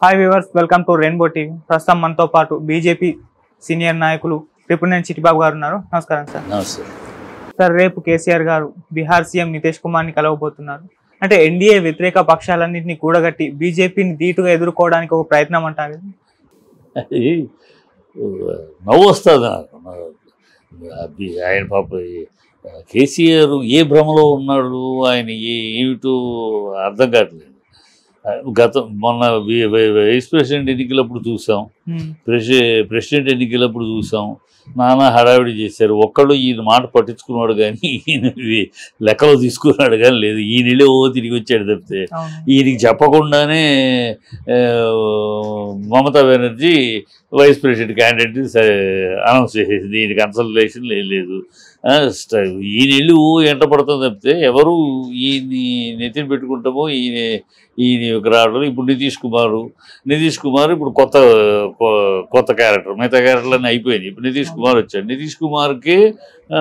Hi viewers welcome to Rainbow TV ప్రస్తుతం మనతో పాటు బీజేపీ సీనియర్ నాయకులు త్రిపుణేని చిట్టిబాబు గారు ఉన్నారు నమస్కారం సార్ నమస్తే సార్ రేపు కేసీఆర్ గారు బీహార్ సీఎం నితీష్ కుమార్ని కలవబోతున్నారు అంటే ఎన్డీఏ వ్యతిరేక పక్షాలన్నింటినీ కూడగట్టి బీజేపీని ధీటుగా ఎదుర్కోవడానికి ఒక ప్రయత్నం అంటారు అది నవ్వు వస్తుంది నాకు అది ఆయన పాప ఈ కేసీఆర్ ఏ భ్రమలో ఉన్నాడు ఆయన ఏ ఏమిటో అర్థం కావట్లేదు గత మొన్న వి- వి- వైస్ ప్రెసిడెంట్ ఎన్నికలప్పుడు చూసాం ప్రెసి ప్రెసిడెంట్ ఎన్నికలప్పుడు చూసాం నానా హడావిడి చేశారు ఒక్కడు ఈయన మాట పట్టించుకున్నాడు కానీ ఈయన ఇవి లెక్కలో తీసుకున్నాడు కానీ లేదు ఈయన ఓ తిరిగి వచ్చాడు తప్పితే అవును ఈయనకి చెప్పకుండానే ఆ, Mamata Banerjee vice president candidate announce చేసేసింది ఈయన కన్సల్టేషన్ లేదు ఆ, స్ట- ఈయన వెళ్ళి ఊ ఎంట పడుతుంది తప్పితే ఎవరు ఈయన్ని నెత్తిన పెట్టుకుంటామో ఈయన ఈయన యొక్క రావడం ఇప్పుడు నితీష్ కుమార్ నితీష్ కుమార్ ఇప్పుడు కొత్త కొ- కొత్త క్యారెక్టర్ మిగతా క్యారెక్టర్లన్నీ అయిపోయినాయి ఇప్పుడు నితీష్ కుమార్ వచ్చాడు నితీష్ కుమార్కి ఆ,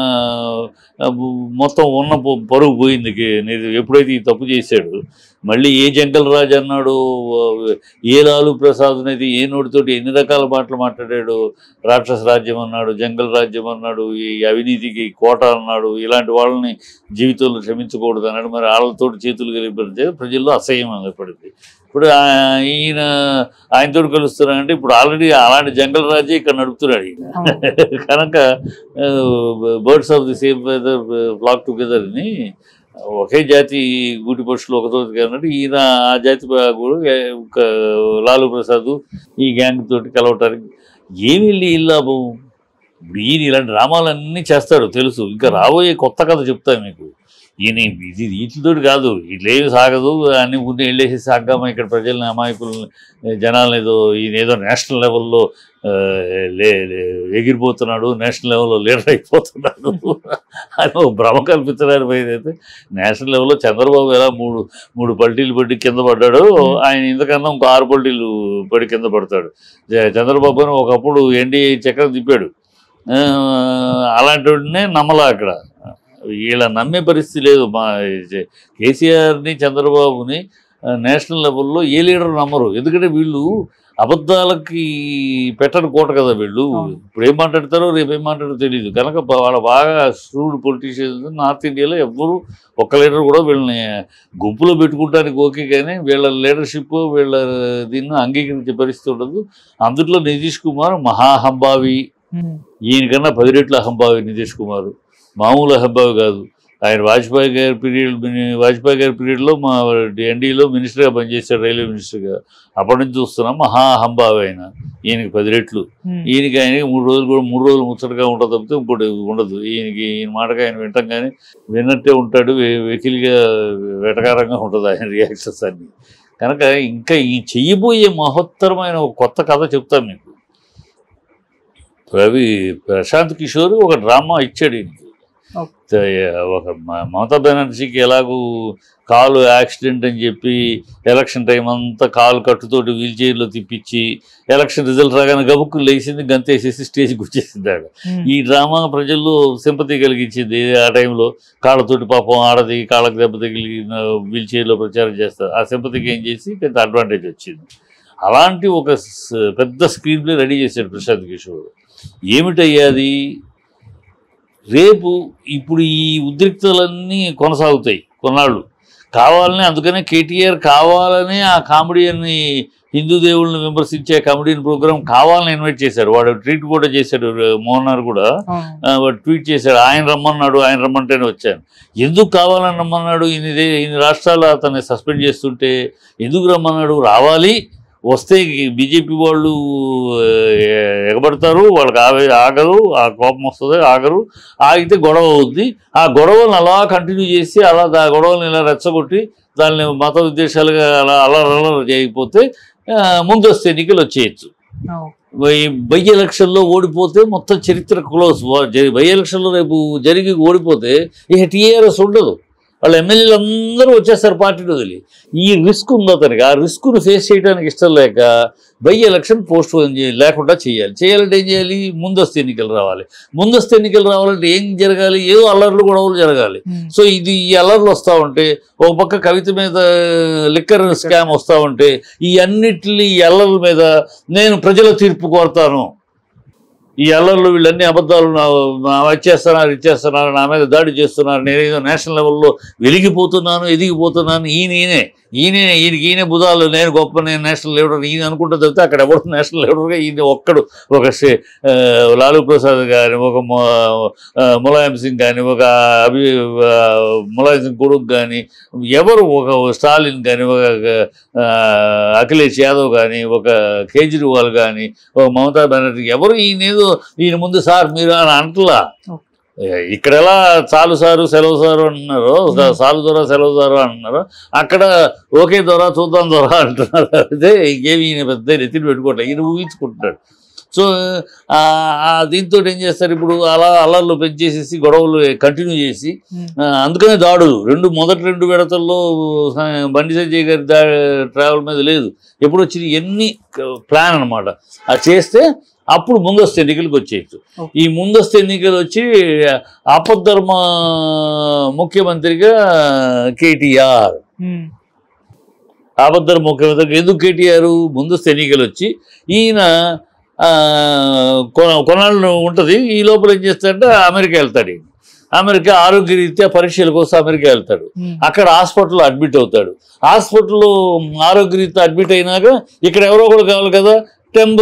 మొత్తం ఉన్న ప- పరుగు పోయింది కి- నిధి- ఎప్పుడైతే ఈ తప్పు చేశాడు మళ్ళీ ఏ జంగల్ రాజ్ అన్నాడు ఏ లాలు ప్రసాద్ అనేది ఏ నోటితోటి ఎన్ని రకాల మాటలు మాట్లాడాడు రాక్షస రాజ్యం అన్నాడు జంగల్ రాజ్యం అన్నాడు ఈ అవినీతికి కోట అన్నాడు ఇలాంటి వాళ్ళని జీవితంలో క్షమించకూడదు అన్నాడు మరి వాళ్ళతో చేతులు కలిపి ప్రజల్లో అసహ్యం ఏర్పడింది ఇప్పుడు ఆ- ఈయన ఆయనతో కలుస్తున్నారంటే ఇప్పుడు ఆల్రెడీ అలాంటి జంగల్ రాజ్యం ఇక్కడ నడుపుతున్నాడు ఈయన అవును. కనుక birds of the same weather flock together అని ఒకే జాతి గూటి పక్షులు ఒక తోటి అన్నట్టు ఈయన ఆ జాతి ప- కూడా ఏ- ఒక లాలు ప్రసాద్ ఈ గ్యాంగ్ తోటి కలవటానికి ఏమి ఈ లాభం ఇప్పుడు ఈయన ఇలాంటి డ్రామాలన్నీ చేస్తాడు తెలుసు ఇంకా రాబోయే కొత్త కథ చెప్తాను మీకు ఈయన ఇది వీటితోటి కాదు ఇట్లేమి సాగదు అన్ని ముందు వెళ్ళేసి సాగ్గామా ఇక్కడ ప్రజల్ని అమాయకుల్ని జనాలను ఏదో ఈయన ఏదో నేషనల్ లెవెల్లో ఆ, లే లే- ఎగిరిపోతున్నాడు నేషనల్ లెవెల్లో లీడర్ అయిపోతున్నాడు అని ఒక భ్రమ కల్పించడానికి పోయేదైతే నేషనల్ లెవెల్లో చంద్రబాబు ఎలా మూడు మూడు పల్టీలు పడి కింద పడ్డాడు ఆయన ఇంతకన్నా ఇంకో ఆరు పల్టీలు పడి కింద పడతాడు జ- చంద్రబాబు అని ఒకప్పుడు ఎన్డీఏ చక్రం తిప్పాడు ఆ, అలాంటి వాడినే నమ్మలా అక్కడ వీళ్ళ నమ్మే పరిస్థితి లేదు మా జ- కేసీఆర్ని చంద్రబాబుని ఆ, నేషనల్ లెవెల్లో ఏ లీడర్ నమ్మరు ఎందుకంటే వీళ్ళు అబద్ధాలకి పెట్టని కోట కదా వీళ్ళు అవును. ఇప్పుడు ఏం మాట్లాడతారో రేపు ఏం మాట్లాడో తెలియదు కనుక ప- వాళ్ళ బాగా స్ట్రూడ్ పొలిటీషియన్స్ నార్త్ ఇండియాలో ఎవ్వరు ఒక్క లీడర్ కూడా వీళ్ళని గుంపులో పెట్టుకుంటానికి ఓకే కానీ వీళ్ళ లీడర్షిప్ వీళ్ళ దీన్ని అంగీకరించే పరిస్థితి ఉండదు అందుట్లో నితీష్ కుమార్ మహాహంభావి ఉమ్. ఈయనకన్నా పది రెట్లు అహంభావి నితీష్ కుమార్ మామూలు అహంభావి కాదు ఆయన వాజ్పేయి గారి పీరియడ్ వాజ్పేయి గారి పీరియడ్లో మా ఎన్డీలో మినిస్టర్గా పనిచేశాడు రైల్వే మినిస్టర్గా అప్పటి నుంచి చూస్తున్నాం మహా అహంభావి ఆయన ఈయనకి పది రెట్లు ఉమ్. ఈయనకి ఆయనకి మూడు రోజులు కూడా మూడు రోజులు ముచ్చటగా ఉంటుంది తప్పితే ఇంకోటి ఉండదు ఈయనకి ఈయన మాటగా ఆయన వింటాం కానీ విన్నట్టే ఉంటాడు వె- వెకిలిగా వెటకారంగా ఉంటుంది ఆయన రియాక్షన్స్ అన్ని కనుక ఇంకా ఈ చెయ్యబోయే మహత్తరమైన ఒక కొత్త కథ చెప్తాను మీకు రవి ప్రశాంత్ కిషోర్ ఒక డ్రామా ఇచ్చాడు ఈయనకి ఓకే. త- ఒక మ- మమతా బెనర్జీకి ఎలాగూ కాలు యాక్సిడెంట్ అని చెప్పి ఎలక్షన్ టైం అంతా కాలు కట్టుతోటి వీల్ చైర్లో తిప్పించి ఎలక్షన్ రిజల్ట్ రాగానే గబుక్కు లేచింది గంతేసేసి స్టేజ్కి వచ్చేసింది ఆడ ఉమ్. ఈ డ్రామా ప్రజల్లో సింపతి కలిగించింది ఆ టైంలో కాళ్ళతోటి పాపం ఆడది కాళ్ళకి దెబ్బ తగిలి వీల్ చైర్లో ప్రచారం చేస్తారు ఆ సింపతికి ఏం చేసి కొంత అడ్వాంటేజ్ వచ్చింది అలాంటి ఒక స- పెద్ద స్క్రీన్ ప్లే రెడీ చేశాడు ప్రశాంత్ కిషోర్ ఏమిటయ్యాది రేపు ఇప్పుడు ఈ ఉద్రిక్తలన్నీ కొనసాగుతాయి కొన్నాళ్ళు కావాలని అందుకనే కేటీఆర్ కావాలని ఆ కామెడియన్ని హిందూ దేవుళ్ళని విమర్శించే కామెడియన్ ప్రోగ్రామ్ కావాలని ఇన్వైట్ చేశాడు వాడు ట్వీట్ కూడా చేశాడు మోహన్ గారు కూడా అవును. ఆ, వాడు ట్వీట్ చేశాడు ఆయన రమ్మన్నాడు ఆయన రమ్మంటేనే వచ్చాను ఎందుకు కావాలని రమ్మన్నాడు ఇన్ని దే- ఇన్ని రాష్ట్రాలు అతన్ని సస్పెండ్ చేస్తుంటే ఎందుకు రమ్మన్నాడు రావాలి వస్తే బీజేపీ వాళ్ళు ఆ, ఎగబడతారు వాళ్ళకి ఆవే ఆగరు ఆ కోపం వస్తుంది ఆగరు ఆగితే గొడవ అవుద్ది ఆ గొడవలను అలా కంటిన్యూ చేసి అలా దా గొడవలను ఇలా రెచ్చగొట్టి దాన్ని మత ఉద్దేశాలుగా అలా అలా అలా చేయకపోతే ఆ, ముందస్తు ఎన్నికలు వచ్చేయచ్చు అవును. ఈ బై ఎలక్షన్లో ఓడిపోతే మొత్తం చరిత్ర క్లోజ్ బై ఎలక్షన్లో రేపు జరిగి ఓడిపోతే ఇక టీఆర్ఎస్ ఉండదు వాళ్ళ ఎమ్మెల్యేలు అందరూ వచ్చేస్తారు పార్టీని వదిలి ఈ రిస్క్ ఉంది అతనికి ఆ రిస్క్ను ఫేస్ చేయడానికి ఇష్టం లేక బై ఎలక్షన్ పోస్ట్ పోన్ చేయాలి లేకుండా చేయాలి చేయాలంటే ఏం చేయాలి ముందస్తు ఎన్నికలు రావాలి ముందస్తు ఎన్నికలు రావాలంటే ఏం జరగాలి ఏదో అల్లర్లు గొడవలు జరగాలి ఉమ్, సో ఇది ఈ అల్లర్లు వస్తూ ఉంటే ఒక పక్క కవిత మీద లిక్కర్ స్కామ్ వస్తూ ఉంటే ఈ అన్నిటిని ఈ అల్లర్ల మీద నేను ప్రజల తీర్పు కోరుతాను ఈ అల్లర్లు వీళ్ళన్ని అబద్ధాలు నా- నా వచ్చేస్తున్నారు ఇచ్చేస్తున్నారు నా మీద దాడి చేస్తున్నారు నేనేదో నేషనల్ లెవెల్లో వెలిగిపోతున్నాను ఎదిగిపోతున్నాను ఈయన ఈయనే ఈయనే ఈయనకి ఈయన బుధాలు నేను గొప్ప నేను నేషనల్ లీడర్ ఈయన అనుకుంటూ చదివితే అక్కడ ఎవరు నేషనల్ లీడర్గా ఈయన ఒక్కడు ఒక శే- ఆ, లాలూ ప్రసాద్ కానీ ఒక ము- ఆ, ములాయం సింగ్ కానీ ఒక అభి ఆ, ములాయం సింగ్ కొడుకు కానీ ఎవరు ఒక స్టాలిన్ కానీ ఒక ఆ, అఖిలేష్ యాదవ్ కానీ ఒక కేజ్రీవాల్ కానీ ఒక మమతా బెనర్జీ ఎవరు ఈయన ఏదో ఈయన ముందు సార్ మీరు అని అంటలా ఇక్కడ ఎలా చాలు సారు సెలవు సారు అంటున్నారు సాలు దొర సెలవు సారు అంటున్నారు అక్కడ ఓకే దొర చూద్దాం దొర అంటున్నారు అదే ఇంకేమి ఈయన పెద్ద నెత్తిని పెట్టుకోవట్లేదు ఈయన ఊహించుకుంటున్నాడు సో ఆ, ఆ దీంతో ఏం చేస్తారు ఇప్పుడు అలా అల్లర్లు పెంచేసేసి గొడవలు కంటిన్యూ చేసి ఉమ్, ఆ, అందుకనే దాడులు రెండు మొదటి రెండు విడతల్లో ఆ, బండి సంజయ్ గారి దా ట్రావెల్ మీద లేదు ఎప్పుడు వచ్చింది ఎన్ని ప్లాన్ అనమాట అది చేస్తే అప్పుడు ముందస్తు ఎన్నికలకు వచ్చేయచ్చు Okay. ఈ ముందస్తు ఎన్నికలు వచ్చి ఆపద్ధర్మ ముఖ్యమంత్రిగా కేటీఆర్ ఉమ్, ఆపద్ధర్మ ముఖ్యమంత్రికి ఎందుకు కేటీఆర్ ముందస్తు ఎన్నికలు వచ్చి ఈయన ఆ, కొన కొనాళ్ళు ఉంటుంది ఈ లోపల ఏం చేస్తాడంటే అమెరికా వెళ్తాడు ఈయన. అమెరికా ఆరోగ్య రీత్యా పరీక్షల కోసం అమెరికా వెళ్తాడు ఉమ్, అక్కడ హాస్పిటల్లో అడ్మిట్ అవుతాడు హాస్పిటల్లో ఆరోగ్యరీత్యా అడ్మిట్ అయినాక ఇక్కడ ఎవరో ఒకరు కావాలి కదా టెంబ్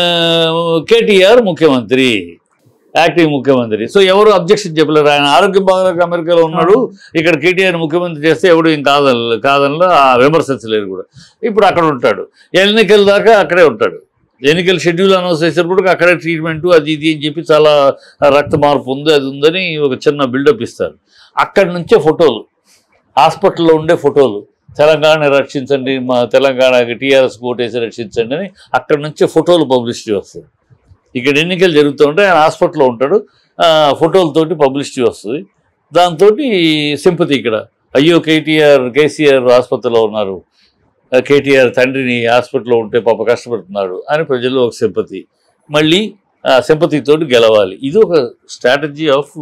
కేటీఆర్ ముఖ్యమంత్రి యాక్టివ్ ముఖ్యమంత్రి సో ఎవరు అబ్జెక్షన్ చెప్పలేరు ఆయన ఆరోగ్యం బాగా అమెరికాలో ఉన్నాడు ఇక్కడ కేటీఆర్ ముఖ్యమంత్రి చేస్తే ఎవడు ఏం కాదని కాదనలో విమర్శించలేరు కూడా ఇప్పుడు అక్కడ ఉంటాడు ఎన్నికల దాకా అక్కడే ఉంటాడు ఎన్నికల షెడ్యూల్ అనౌన్స్ చేసినప్పుడు అక్కడే ట్రీట్మెంట్ అది ఇది అని చెప్పి చాలా రక్త మార్పు ఉంది అది ఉందని ఒక చిన్న బిల్డప్ ఇస్తారు అక్కడి నుంచే ఫోటోలు హాస్పిటల్లో ఉండే ఫోటోలు తెలంగాణ రక్షించండి మా తెలంగాణకి టీఆర్ఎస్ ఓటేసి రక్షించండి అని అక్కడి నుంచే ఫోటోలు పబ్లిసిటీ వస్తుంది ఇక్కడ ఎన్నికలు జరుగుతూ ఉంటే ఆయన హాస్పిటల్లో ఉంటాడు ఆ, ఫోటోలతోటి పబ్లిసిటీ వస్తుంది దాంతో సింపతి ఇక్కడ అయ్యో కేటీఆర్ కేసీఆర్ ఆసుపత్రిలో ఉన్నారు ఆ, కేటీఆర్ తండ్రిని హాస్పిటల్లో ఉంటే పాప కష్టపడుతున్నాడు అని ప్రజల్లో ఒక సింపతి మళ్ళీ ఆ సింపతితోటి గెలవాలి ఇది ఒక స్ట్రాటజీ ఆఫ్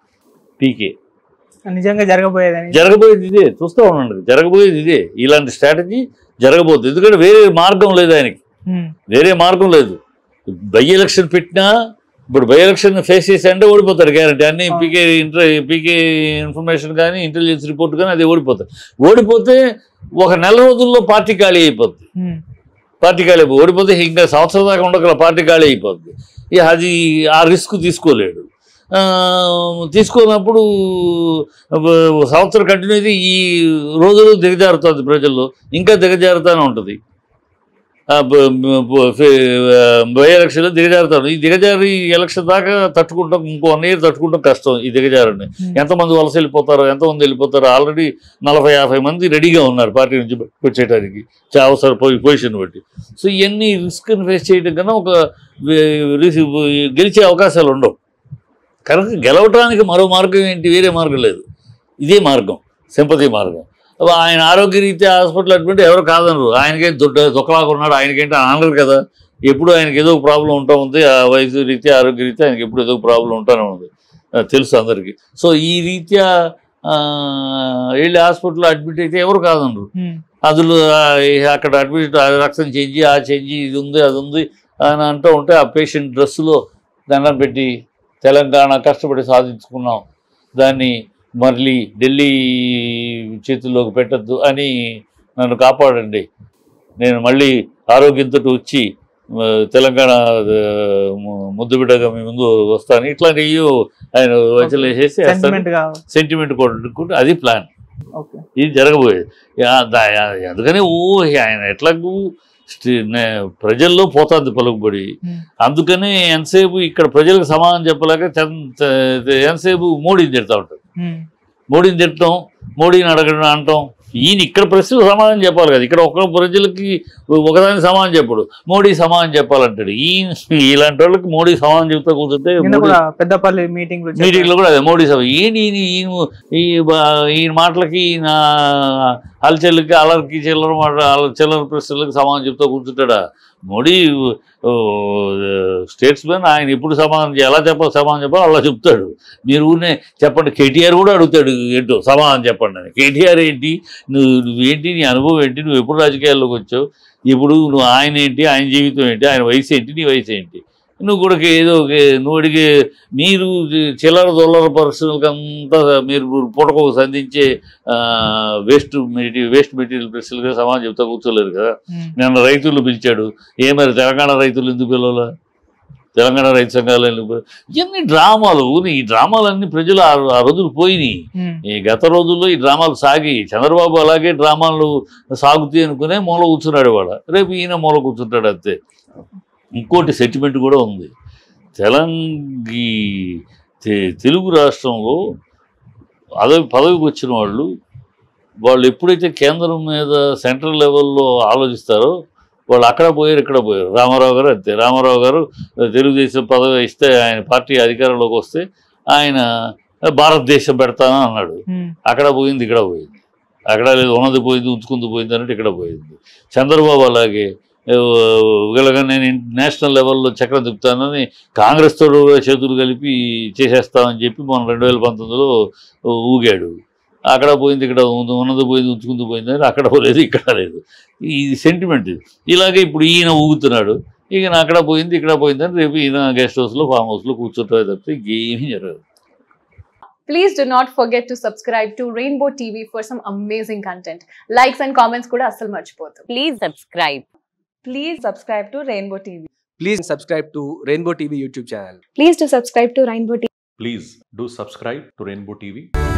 పీకే నిజంగా జరగబోయేదని జరగబోయేది ఇదే చూస్తూ ఉండండి జరగబోయేది ఇదే ఇలాంటి స్ట్రాటజీ జరగబోతుంది ఎందుకంటే వేరే మార్గం లేదు ఆయనకి ఉమ్, వేరే మార్గం లేదు బై ఎలక్షన్ పెట్టినా ఇప్పుడు బై ఎలక్షన్ ఫేస్ చేసి అంటే ఓడిపోతాడు గ్యారంటీ అన్ని ఆ. పీకే ఇంటర్ పీకే ఇన్ఫర్మేషన్ కానీ ఇంటెలిజెన్స్ రిపోర్ట్ కానీ అది ఓడిపోతాడు ఓడిపోతే ఒక నెల రోజుల్లో పార్టీ ఖాళీ అయిపోద్ది ఉమ్, పార్టీ ఖాళీ అయిపో ఓడిపోతే ఇంకా సంవత్సరం దాకా ఉండగల పార్టీ ఖాళీ అయిపోద్ది ఇక అది ఆ రిస్క్ తీసుకోలేడు ఆ, తీసుకున్నప్పుడు ఆ, సంవత్సరం కంటిన్యూ అయితే ఈ రోజులు దిగజారుతుంది ప్రజల్లో ఇంకా దిగజారుతూనే ఉంటుంది బై ఎలక్షన్లో దిగజారుతాడు ఈ దిగజారి ఎలక్షన్ దాకా తట్టుకుంటాం ఇంకో వన్ ఇయర్ తట్టుకుంటాం కష్టం ఈ దిగజారుని ఉమ్, ఎంతమంది వలస వెళ్ళిపోతారో ఎంతమంది వెళ్ళిపోతారో ఆల్రెడీ నలభై యాభై మంది రెడీగా ఉన్నారు పార్టీ నుంచి వచ్చేయడానికి చా- అవసరం పొ- పొజిషన్ బట్టి సో ఇవన్నీ రిస్క్ని ఫేస్ చేయడం కన్నా ఒక వే- రిసి- గెలిచే అవకాశాలు ఉండవు కనుక గెలవటానికి మరో మార్గం ఏంటి వేరే మార్గం లేదు ఇదే మార్గం సింపతి మార్గం అబ్బా, ఆయన ఆరోగ్యరీత్యా హాస్పిటల్ అడ్మిట్ ఎవరు కాదనరు ఆయనకేం దొడ్డ దొక్కలాగా ఉన్నాడు ఆయనకేంటి అనరు కదా ఎప్పుడు ఆయనకి ఏదో ఒక ప్రాబ్లం ఉంటా ఉంది ఆ వయసు రీత్యా ఆరోగ్య రీత్యా ఆయనకి ఎప్పుడు ఏదో ఒక ప్రాబ్లం ఉంటానే ఉంది ఆ, తెలుసు అందరికీ సో ఈ రీత్యా ఆ, వెళ్ళి హాస్పిటల్లో అడ్మిట్ అయితే ఎవరు కాదనరు ఉమ్, అందులో ఆ, ఈ అక్కడ అడ్మిట్ ఆ రక్తం చేంజి ఆ చేంజి ఇది ఉంది అది ఉంది అని అంటూ ఉంటే ఆ పేషెంట్ డ్రెస్సులో దండం పెట్టి తెలంగాణ కష్టపడి సాధించుకున్నాం దాన్ని మళ్ళీ ఢిల్లీ చేతుల్లోకి పెట్టద్దు అని నన్ను కాపాడండి నేను మళ్ళీ ఆరోగ్యంతో వచ్చి ఆ, తెలంగాణ ఆ, ము- ముద్దు బిడ్డగా మీ ముందు వస్తాను ఇట్లాంటివి ఆయన వచలు వేసేసి సెంటిమెంట్ గా సెంటిమెంట్ కొట్టుకుంటే అది ప్లాన్ ఓకే ఇది జరగబోయేది యా- దా- యా- అందుకని ఓ ఆయన ఎట్లాగూ స్టి- నే- ప్రజల్లో పోతుంది పలుకుబడి ఉమ్, అందుకని ఎంతసేపు ఇక్కడ ప్రజలకు సమాధానం చెప్పలేక చం- త- ఎంతసేపు మోడీని తిడతా ఉంటారు ఉమ్, మోడీని తిట్టడం మోడీని అడగడం అనటం ఈయన ఇక్కడ ప్రశ్నలు సమాధానం చెప్పాలి కదా ఇక్కడ ఒక ప్రజలకి ఒకదానికి సమాధానం చెప్పడు మోడీ సమాధానం చెప్పాలంటాడు ఈయన ఇలాంటి వాళ్ళకి మోడీ సమాధానం చెప్తా కూర్చుంటే నిన్న మోడీ కూడా పెద్దపల్లి మీటింగ్ లో మీటింగ్ లో కూడా అదే మోడీ సభ ఈయన ఈయన ఈయన ఈ బా- ఈయన మాటలకి ఈయన హల్చల్కి అలర్కి చిల్లర మాట అల- చిల్లర ప్రశ్నలకు సమాధానం చెప్తా కూర్చుంటాడా మోడీ స్టేట్స్ మ్యాన్ ఆయన ఎప్పుడు సమాధానం చేయాలి ఎలా చెప్పాలి సమాధానం చెప్పాలి అలా చెప్తాడు మీరు ఊరినే చెప్పండి కేటీఆర్ కూడా అడుగుతాడు ఏంటో సమాధానం చెప్పండి అని కేటీఆర్ ఏంటి నువ్వు నువ్వేంటి నీ అనుభవం ఏంటి నువ్వు ఎప్పుడు రాజకీయాల్లోకి వచ్చావు ఇప్పుడు నువ్వు ఆయన ఏంటి ఆయన జీవితం ఏంటి ఆయన వయసు ఏంటి నీ వయసు ఏంటి నువ్వు కూడా ఏదో ఒక నువ్వు అడిగే మీరు చిల్లర దొల్లర పరిశ్రమలకు అంతా మీరు పూటకు సంధించే వేస్ట్ మెటీరియల్ వేస్ట్ మెటీరియల్ ప్రశ్నలుగా సమాధానం చెప్తా కూర్చోలేరు కదా ఉమ్, నిన్న రైతులు పిలిచాడు ఏ మరి తెలంగాణ రైతులు ఎందుకు పిలవాలా తెలంగాణ రైతు సంఘాలు ఎందుకు పిలవాలి? ఇవన్నీ డ్రామాలు ఈ డ్రామాలన్నీ ప్రజలు ఆ ఆ రోజులు పోయినాయి ఉమ్, ఈ గత రోజుల్లో ఈ డ్రామాలు సాగి చంద్రబాబు అలాగే డ్రామాలు సాగుతాయి అనుకునే మూల కూర్చున్నాడు వాడు రేపు ఈయన మూల కూర్చుంటాడు అంతే ఇంకోటి సెంటిమెంట్ కూడా ఉంది తెలంగ ఈ తె- తెలుగు రాష్ట్రంలో పదవి పదవికి వచ్చిన వాళ్ళు వాళ్ళు ఎప్పుడైతే కేంద్రం మీద సెంట్రల్ లెవెల్లో ఆలోచిస్తారో వాళ్ళు అక్కడ పోయారు ఇక్కడ పోయారు రామారావు గారు అంతే రామారావు గారు తెలుగుదేశం పదవి ఇస్తే ఆయన పార్టీ అధికారంలోకి వస్తే ఆయన భారతదేశం పెడతానని అన్నాడు ఉమ్, అక్కడ పోయింది ఇక్కడ పోయింది అక్కడ లేదు ఉన్నది పోయింది ఉంచుకుంది పోయింది అన్నట్టు ఇక్కడ పోయింది చంద్రబాబు అలాగే ఆ, వీళ్ళగా నేను నేషనల్ లెవెల్లో చక్రం తిప్పుతానని కాంగ్రెస్ తోడు కూడా చేతులు కలిపి చేసేస్తామని చెప్పి మొన్న రెండు వేల పంతొమ్మిదిలో ఊగాడు అక్కడ పోయింది ఇక్కడ ఉంది, ఉన్నది పోయింది ఉంచుకుంది పోయింది అని అక్కడ లేదు ఇక్కడ లేదు ఇది సెంటిమెంట్ ఇది ఇలాగే ఇప్పుడు ఈయన ఊగుతున్నాడు ఈయన అక్కడ పోయింది ఇక్కడ పోయింది అని రేపు ఈయన గెస్ట్ హౌస్లో ఫామ్ హౌస్లో కూర్చుంటే తప్పితే ఇంకేమీ జరగదు Please do not forget to subscribe to Rainbow TV for some amazing content. Likes and comments కూడా అస్సలు మర్చిపోతుంది Please subscribe. Please subscribe to Rainbow TV Please subscribe to Rainbow TV YouTube channel. Please to subscribe to Rainbow Please do subscribe to Rainbow TV.